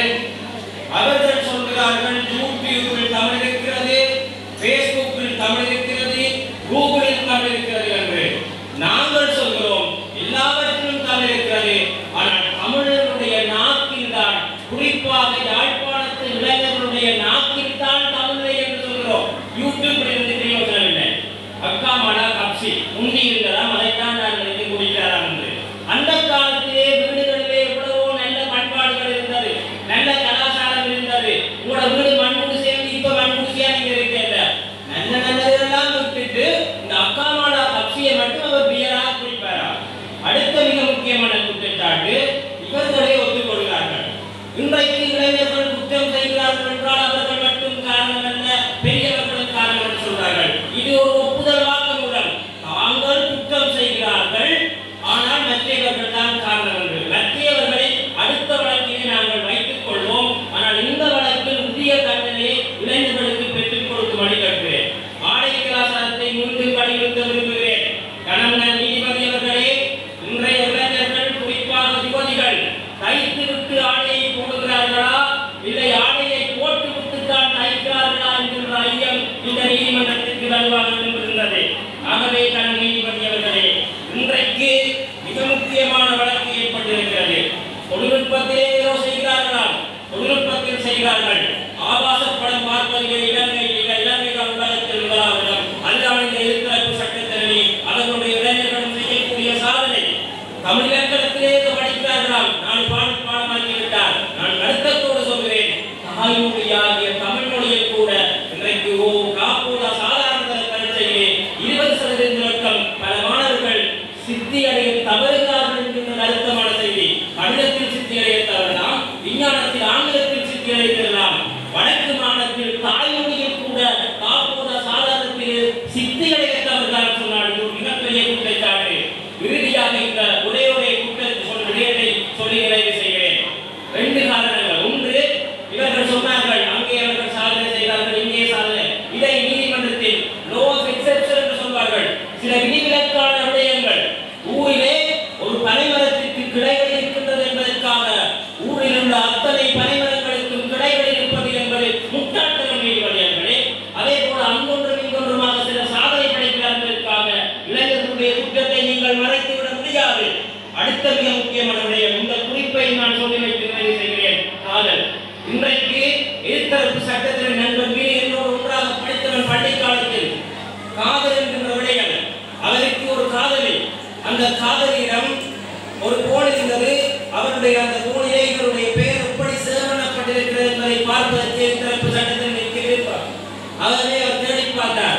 அவர்கள் சொல்கிறார்கள் யூடியூபில் தமிழ் இருக்கிறது பேஸ்புக்கில் தமிழ் இருக்கிறது கூகுளில் தமிழ் இருக்கிறது என்று நாங்கள் சொல்கிறோம் எல்லாவற்றிலும் தமிழ் இருக்கிறது ஆனால் தமிழருடைய நாக்கில் தான் குறிப்பாக யாழ்ப்பாணத்து இளைஞர்களுடைய நாக்கில் தான் தமிழை என்று சொல்கிறோம் யூடியூபில் இருந்து பிரயோஜனம் இல்லை அக்கா மடா கப்சி முந்தி இருந்ததா அதைத்தான் நான் நினைத்து குடிக்கிறாராம் என்று அந்த காலத்திலே வீடுகளிலே எவ்வளவோ நல்ல பண்பாடுகள் இருந்தது நல்ல கலாச்சாரம் இருந்தது உங்களோட வீடு மண்புடு சேர்ந்து இப்ப மண்புடிசியா நீங்க இருக்கீங்க நல்ல நல்லதெல்லாம் விட்டுட்டு இந்த அக்கா மாடா கப்சியை மட்டும் அவர் பியரா குடிப்பாரா அடுத்த மிக முக்கியமான குற்றச்சாட்டு இவர்களே ஒத்துக்கொள்கிறார்கள் இன்றைக்கு இளைஞர்கள் குற்றம் செய்கிறார்கள் என்றால் அவர்கள் மட்டும் காரணம் அல்ல பெரியவர்களும் காரணம் என்று சொல்றார்கள் இது ஒரு ஒப்புதல் வாக்குமூலம் தாங்கள் குற்றம் செய்கிறார்கள் ஆனால் மற்றவர்கள் தான் காரணம் என்று மற்றவர்களை அடுத்த வழக்கிலே நாங்கள் வைத்துக் கொள்வோம் ஆனால் இந்த வழக்கில் உரிய தண்டனையை இளைஞர்களுக்கு பெற்றுக் கொடுக்கும்படி கேட்கிறேன் ஆடை கலாச்சாரத்தை மீண்டும் வலியுறுத்த விரும்புகிறேன் கணவன் நீதிபதி அவர்களே இன்றைய இளைஞர்கள் குறிப்பாக யுவதிகள் தைத்து விட்டு ஆடையை போடுகிறார்களா இல்லை ஆடையை போட்டு விட்டு தான் தைக்கிறார்களா என்கின்ற ஐயம் இந்த நீதிமன்றத்திற்கு வலுவாக இருந்தது ஆகவே கண் நீதிபதி அவர்களே இன்றைக்கு மிக முக்கியமான வழக்கு ஏற்பட்டிருக்கிறது தொழில்நுட்பத்திலே ஏதோ செய்கிறார்களாம் தொழில்நுட்பத்தில் செய்கிறார்கள் ஆபாச படம் பார்ப்பதிலே இலங்கை இல- இலங்கை உலகத்தில் முதலாவிடம் அதுதான் இந்த இருதரப்பு சட்டத்திரணி அவர்களுடைய இளைஞர்களும் செய்யக்கூடிய சாதனை தமிழ் இலக்கணத்திலே இது படிக்கிறார்களாம் நான் பாட பாடமாக்கி விட்டார் நான் வருத்தத்தோடு சொல்கிறேன் தாய்மொழி ஆகிய தமிழ் மொழியில் கூட இன்றைக்கு ஓ காப்போதா சாதாரண தர பரீட்சையிலே இருபது சதவீத இலக்கம் பல மாணவர்கள் சித்தி அடைய தவறுகிறார்கள் என்கின்ற அழுத்தமான செய்தி கணிதத்தில் சித்தி அடைய தவறலாம் விஞ்ஞானத்தில் ஆங்கிலத்தில் சித்தி அடைந்திடலாம் வடக்கு மாநிலத்தில் தாய்மொழியில் கூட காப்போதா சாதாரணத்தில் சித்தி அடைய தவறுகிறார் சொன்னால் இது ஒரு மிகப்பெரிய குற்றச்சாட்டு இறுதியாக இந்த ஒரே ஒரே குற்றத்தை சொன்ன விடயத்தை சொல்லி நிறைவு செய்கிறேன் ரெண்டு காரணங்கள் ஒன்று இவர்கள் சொன்னார்கள் அங்கே அவர்கள் சாதனை செய்தார்கள் இங்கே சாதனை இதை நீதிமன்றத்தில் லோ ஆஃப் எக்ஸெப்ஷன் என்று சொல்வார்கள் சில விதிவிலக்கான விடயங்கள் ஊரிலே ஒரு பனைமரத்திற்கு கிளைகள் இருக்கின்றது என்பதற்காக ஊரில் உள்ள அத்தனை பனைமரங்களுக்கும் கிளைகள் இருப்பது என்பது முட்டாட்டகம் நீதிபதியர்களே அதே போல அங்கொன்றும் இங்கொன்றுமாக சில சாதனை படைக்கிறார் என்பதற்காக இளைஞர்களுடைய குற்றத்தை நீங்கள் மறைத்து விட முடியாது அடுத்த மிக முக்கியமான விடயம் இந்த குறிப்பை நான் சொல்லி வைத்து நிறைவு செய்கிறேன் காதல் இன்றைக்கு எதிர்த்தரப்பு சட்டத்தில் நண்பன் மீது என்னோடு ஒன்றாக படித்தவன் பள்ளி காலத்தில் காதல் என்கின்ற விடயம் அவருக்கு ஒரு காதலி அந்த காதலியிடம் ஒரு போன் இருந்தது அவருடைய அந்த போனிலே இவருடைய பெயர் எப்படி சேவனப்பட்டிருக்கிறது என்பதை பார்ப்பதற்கு எதிர்த்தரப்பு சட்டத்தில் நிற்கிறேன் ஆகவே அவர் தேடி பார்த்தார்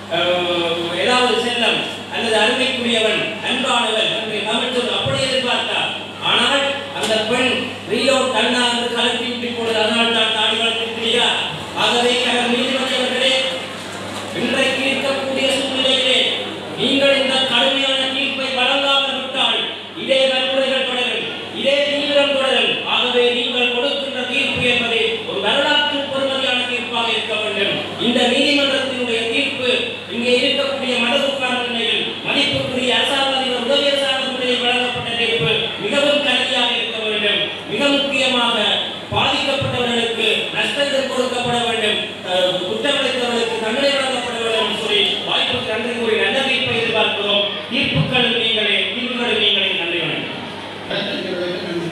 அஹ், ஏதாவது செல்லம் அல்லது அருமைக்குரியவன் அன்பானவன் என்று தமிழ் சொல் அப்படி எதிர்பார்த்தார் ஆனால் அந்த பெண் ரீலோ கண்ணா என்று கலப்பி விட்டு போடுது அதனால் தான் தாடி வளர்த்திருக்கிறீரா ஆகவே கடல் நீதிபதி அவர்களே இன்றைக்கு இருக்கக்கூடிய சூழ்நிலையிலே நீங்கள் இந்த கடுமையான தீர்ப்பை வழங்காமல் விட்டால் இதே வன்முறைகள் தொடரும் இதே தீவிரம் தொடரும் ஆகவே நீங்கள் கொடுக்கின்ற தீர்ப்பு என்பது ஒரு வரலாற்று பொறுமதியான தீர்ப்பாக இருக்க வேண்டும் இந்த நீதிமன்றத்தினுடைய தீர்ப்பு இங்கே இருக்கக்கூடிய மதகுக்கான நிலையில் மதிப்புக்குரிய அரசாங்க அதிபர் உதவி அரசாங்க முறையில் வழங்கப்பட்ட தீர்ப்பு மிகவும் கல்வியாக இருக்க வேண்டும் மிக முக்கியமாக பாதிக்கப்பட்டவர்களுக்கு நஷ்டங்கள் கொடுக்கப்பட வேண்டும் அஹ், குற்றமளித்தவர்களுக்கு தண்டனை வழங்கப்பட வேண்டும் என்று சொல்லி வாய்ப்புக்கு நன்றி கூறி நல்ல தீர்ப்பை எதிர்பார்க்கிறோம் தீர்ப்புகளும் நீங்களே தீர்வுகளும் நீங்களே நன்றி வணக்கம் வழக்கறிஞர்களுக்கு நன்றி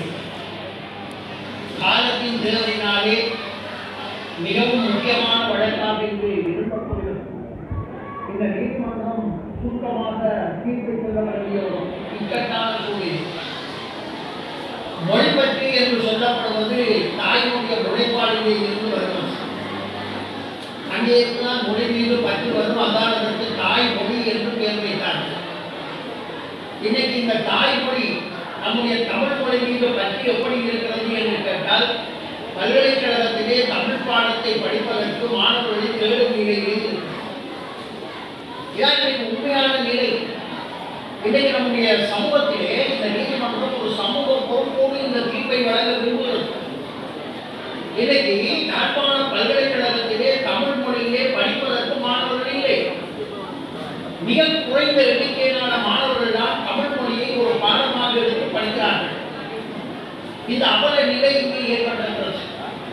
காலத்தின் தேவையினாலே மிகவும் முக்கியமான வழக்காக இது விரும்பப்படுகிறது இந்த நீதிமன்றம் சுருக்கமாக தீர்ப்பு சொல்ல வேண்டிய ஒரு இக்கட்டான சூழ்நிலை மொழிப்பற்று என்று சொல்லப்படுவது தாய்மொழிய முறைப்பாடுகளில் இருந்து வருகிறது அங்கே தான் மொழி மீது பற்று வரும் அதான் அதற்கு தாய்மொழி என்று பெயர் வைத்தார்கள் இன்னைக்கு இந்த தாய்மொழி நம்முடைய தமிழ் மொழி மீது பற்றி எப்படி இருக்கிறது என்று கேட்டால் பல்கலைக்கழகத்திலே தமிழ் பாடத்தை படிப்பதற்கு மாணவர்களை தேடும் நிலையில் இருக்கிறது. இதான் இன்றைக்கு உண்மையான நிலை இன்றைக்கு நம்முடைய சமூகத்திலே இந்த நீதிமன்றம் ஒரு சமூக பொறுப்போடு இந்த தீர்ப்பை வழங்க விரும்புகிறது இன்னைக்கு யாழ்ப்பாணம் பல்கலைக்கழகத்திலே தமிழ் மொழியிலே படிப்பதற்கு மாணவர்கள் இல்லை மிக குறைந்த எண்ணிக்கையிலான மாணவர்கள் தான் படிக்கிறார்கள் இந்த அவல நிலை இங்கே ஏற்பட்டிருக்கிறது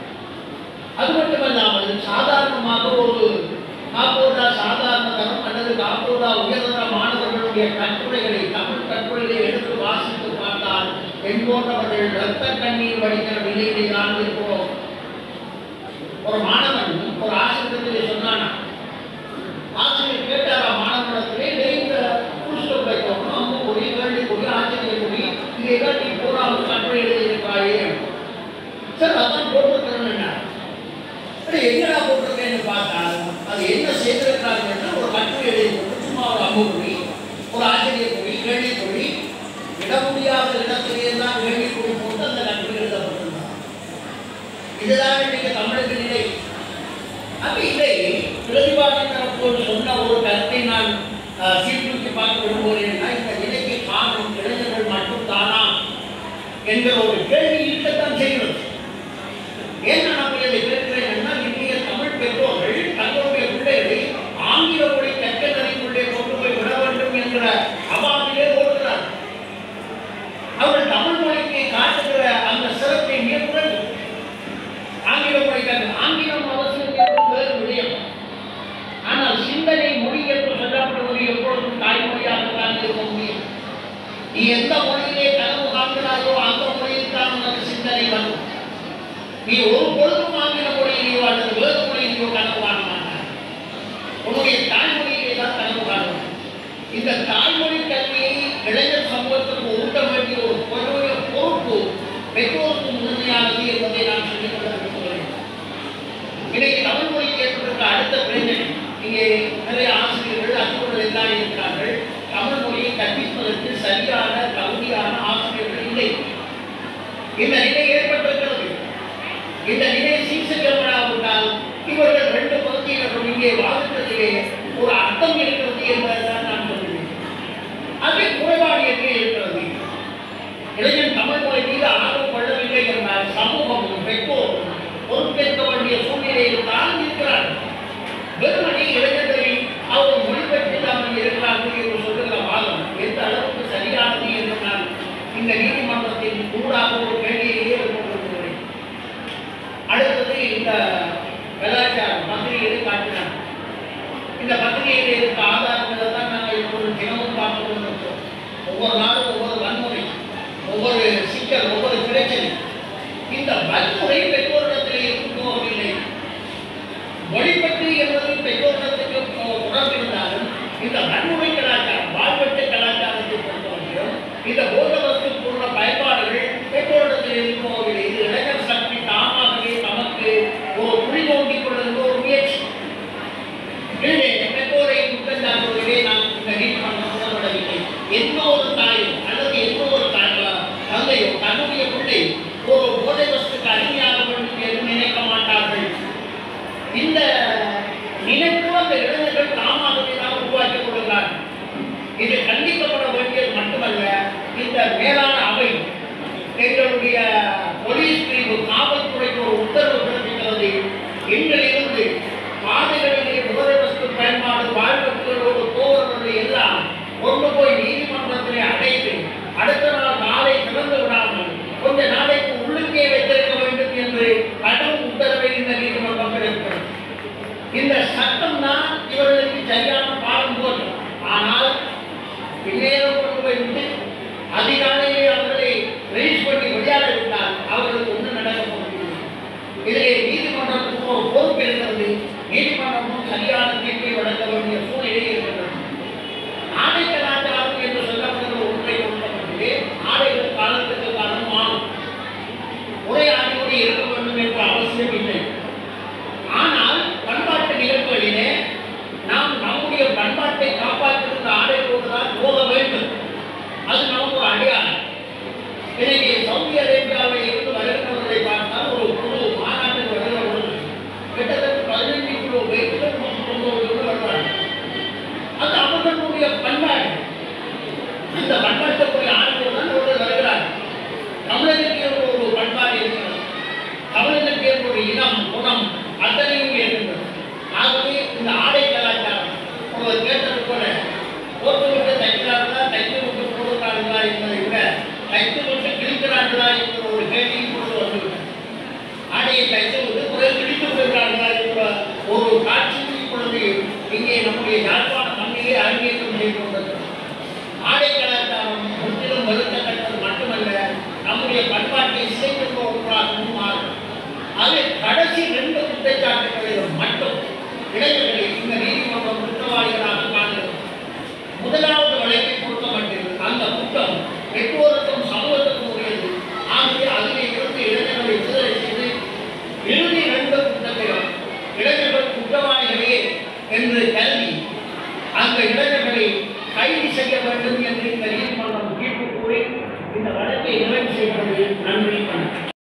அது மட்டுமல்லாமல் சாதாரணமாக ஒரு காப்போதா சாதாரண தரம் அல்லது காப்போதா உயர்தர மாணவர்களுடைய கட்டுரைகளை தமிழ் கட்டுரைகளை எடுத்து வாசித்து பார்த்தால் என் போன்றவர்கள் இரத்த கண்ணீர் வடிக்கிற நிலையிலே நாம் இருக்கிறோம் ஒரு மாணவன் ஒரு ஆசிரியத்திலே சொன்னானா ஆசிரியர் கேட்டாரா மாணவனிடத்திலே நிறைந்த புருஷ வைக்கணும் அம்மா கொடி வேண்டி கொடி ஆசிரியர் கொடி இதை தான் நீ போராமல் கட்டுரை எழுதியிருக்காயே சார் அதான் போட்டிருக்கிறேன் அப்படி என்னடா போட்டிருக்கேன்னு பார்த்தா அது என்ன செய்திருக்காங்கன்னா ஒரு கட்டுரை எழுதி போட்டு சும்மா ஒரு அம்பு கொடி ஒரு ஆசிரியர் கொடி கேள்வி கொடி இட முடியாத இடத்திலே தான் கேள்வி கொடி போட்டு அந்த கட்டுரை எழுதப்பட்டிருந்தார் இதுதான் இன்னைக்கு தமிழுக்கு நிலை அப்ப இதை பிரதிவாதம் தரப்போடு சொன்ன ஒரு கருத்தை நான் அஹ், சீர்தூக்கி பார்க்க விரும்புகிறேன்னா இந்த நிலைக்கு காரணம் இளைஞர்கள் மட்டும் தானா என்கிற ஒரு கேள்வி இருக்கத்தான் செய்கிறது ஏன் நான் அப்படி அதை கேட்கிறேன்னா இன்றைய தமிழ் பெற்றோர்கள் தங்களுடைய பிள்ளைகளை ஆங்கில மொழி கற்கதற்குள்ளே கொண்டு போய் விட வேண்டும் என்கிற அவாவிலே ஓடுகிறார்கள் அவர்கள் தமிழ் மொழிக்கு காட்டுகிற அந்த சிறப்பை மீறுடன் ஆங்கில மொழி கற்று ஆங்கிலம் அவசியம் என்பது வேறு விடயம் ஆனால் சிந்தனை மொழி என்று சொல்லப்படுவது எப்பொழுதும் தாய்மொழியாகத்தான் இருக்க முடியும் நீ எந்த மொழியிலே கனவு காண்கிறாயோ அந்த மொழியில் தான் உனக்கு சிந்தனை வரும் நீ ஒரு பொழுதும் ஆங்கில மொழியிலேயோ அல்லது வேறு மொழியிலேயோ கனவு காண மாட்டாய் உன்னுடைய தாய்மொழியிலே தான் கனவு காணும் இந்த தாய்மொழி கல்வியை இளைஞர் சமூகத்திற்கு ஊட்ட வேண்டிய ஒரு பொருளுடைய பொறுப்பு பெற்றோருக்கு முதன்மையானது என்பதை நான் சொல்லிக் கொள்ள விரும்புகிறேன் இன்னைக்கு தமிழ் மொழி கேட்பதற்கு அடுத்த பிரச்சனை இங்கே நிறைய ஆசிரியர்கள் அன்பர்கள் எல்லாம் இருக்கிறார்கள் தமிழ் மொழியை கற்பிப்பதற்கு சரியான தகுதியான ஆசிரியர்கள் இல்லை இந்த நிலை ஏற்பட்டிருக்கிறது இந்த நிலை சீர் செய்யப்படாவிட்டால் இவர்கள் ரெண்டு பகுதியினரும் இங்கே வாதிட்டதிலே ஒரு அர்த்தம் இருக்கிறது என்பதுதான் நான் சொல்லுவேன் அதே குறைபாடு எங்கே இருக்கிறது இளைஞன் தமிழ் மொழி மீது ஆர்வம் கொள்ளவில்லை என்றால் சமூகமும் பெற்றோரும் பொறுப்பேற்க வேண்டிய சூழ்நிலையில் தான் இருக்கிறார்கள் வெறுமனே இளைஞர்களை அவர் மொழிபெற்றில்லாமல் இருக்கிறார்கள் என்று சொல்லுகிற வாதம் எந்த அளவுக்கு சரியானது என்று நான் இந்த நீதிமன்றத்தின் ஊடாக ஒரு கேள்வியை ஏற்படுத்துகிறேன் அடுத்தது இந்த கலாச்சாரம் பத்திரிகையை காட்டினார் இந்த பத்திரிகையில் இருக்க ஆதாரங்களை தான் நாங்கள் இப்பொழுது தினமும் பார்த்து கொண்டிருக்கிறோம் ஒவ்வொரு நாளும் ஒவ்வொரு வன்முறை ஒவ்வொரு சிக்கல் ஒவ்வொரு பிரச்சனை இந்த வன்முறை பெற்றோரிடத்தில் இருந்து போகவில்லை வழிபட்டு என்பது பெற்றோரிடத்துக்கு உணர்வு இருந்தாலும் இந்த வன்முறை கலாச்சாரம் வாழ்வெட்டு கலாச்சாரத்தை பொறுத்தவரையிலும் இந்த போத வஸ்து போன்ற பயன்பாடுகள் பெற்றோரிடத்தில் இருந்து போகவில்லை இது இளைஞர் சக்தி தாமாகவே நமக்கு ஒரு குழி தோண்டிக் கொள்ளுகிற ஒரு முயற்சி இல்லை, பெற்றோரை குற்றம் சாட்டுவதிலே நான் இந்த நீதிமன்றம் உடன்படவில்லை எந்த ஒரு தாயும் அல்லது எந்த ஒரு தாய் தந்தையோ தன்னுடைய பிள்ளை ஒரு போதை வஸ்துக்கு அடிமையாக வேண்டும் என்று நினைக்க மாட்டார்கள் இந்த நினைப்பு அந்த இளைஞர்கள் தாமாகவே தான் உருவாக்கிக் கொள்கிறார்கள் இது கண்டிக்கப்பட வேண்டியது மட்டுமல்ல இந்த மேலான அவை எங்களுடைய போலீஸ் பிரிவு காவல்துறைக்கு ஒரு உத்தரவு பிறப்பிக்கிறது இன்றிலிருந்து பாதைகளிலே போதை வஸ்து பயன்பாடு வாழ்வர்களோடு போவர்களை எல்லாம் கொண்டு போய் நீதிமன்றத்திலே அடைத்து அடுத்த நாள் நாளை திறந்து விடாமல் கொஞ்ச நாளைக்கு உள்ளுக்கே வைத்திருக்க வேண்டும் என்று கடும் உத்தரவை இந்த நீதிமன்றம் பிறப்பிக்கிறது இந்த சட்டம் தான் இவர்களுக்கு சரியான பாடம் போடும் ஆனால் பின்னேறம் கொண்டு போய் விட்டு அதிகாலையிலே அவர்களை ரிலீஸ் பண்ணி விளையாட விட்டால் அவர்களுக்கு ஒன்றும் நடக்க போவதில்லை இதிலே நீதிமன்றத்துக்கு ஒரு பொறுப்பு ஆடையை தைத்துவிட்டு பிறகு கிழித்து விடுகிறார்கள் என்ற ஒரு காட்சி இப்பொழுது இங்கே நம்முடைய யாழ்ப்பாண மண்ணிலே அரங்கேற்றம் செய்து கொண்டிருக்கிறது ஆடை கலாச்சாரம் முற்றிலும் வெறுக்கத்தக்கது மட்டுமல்ல நம்முடைய பண்பாட்டை இசைக்கின்ற ஒன்றாகவும் மாறும் அது கடைசி ரெண்டு குற்றச்சாட்டுகளிலும் மட்டும் இளைஞர்களை இந்த நீதிமன்றம் குற்றவாளிகளாக காண்கிறது முதலாவது வழக்கை பொறுத்தமட்டில் அந்த குற்றம் பெற்றோருக்கும் சமூகத்துக்கும் உரியது ஆகவே அதிலே இருந்து இளைஞர்களை விடுதலை செய்து இறுதி ரெண்டு குற்றத்திலும் இளைஞர்கள் குற்றவாளிகளே என்று கருதி அந்த இளைஞர்களை கைது செய்ய வேண்டும் என்று இந்த நீதிமன்றம் தீர்ப்பு கூறி இந்த வழக்கை நிறைவு செய்வது நன்றி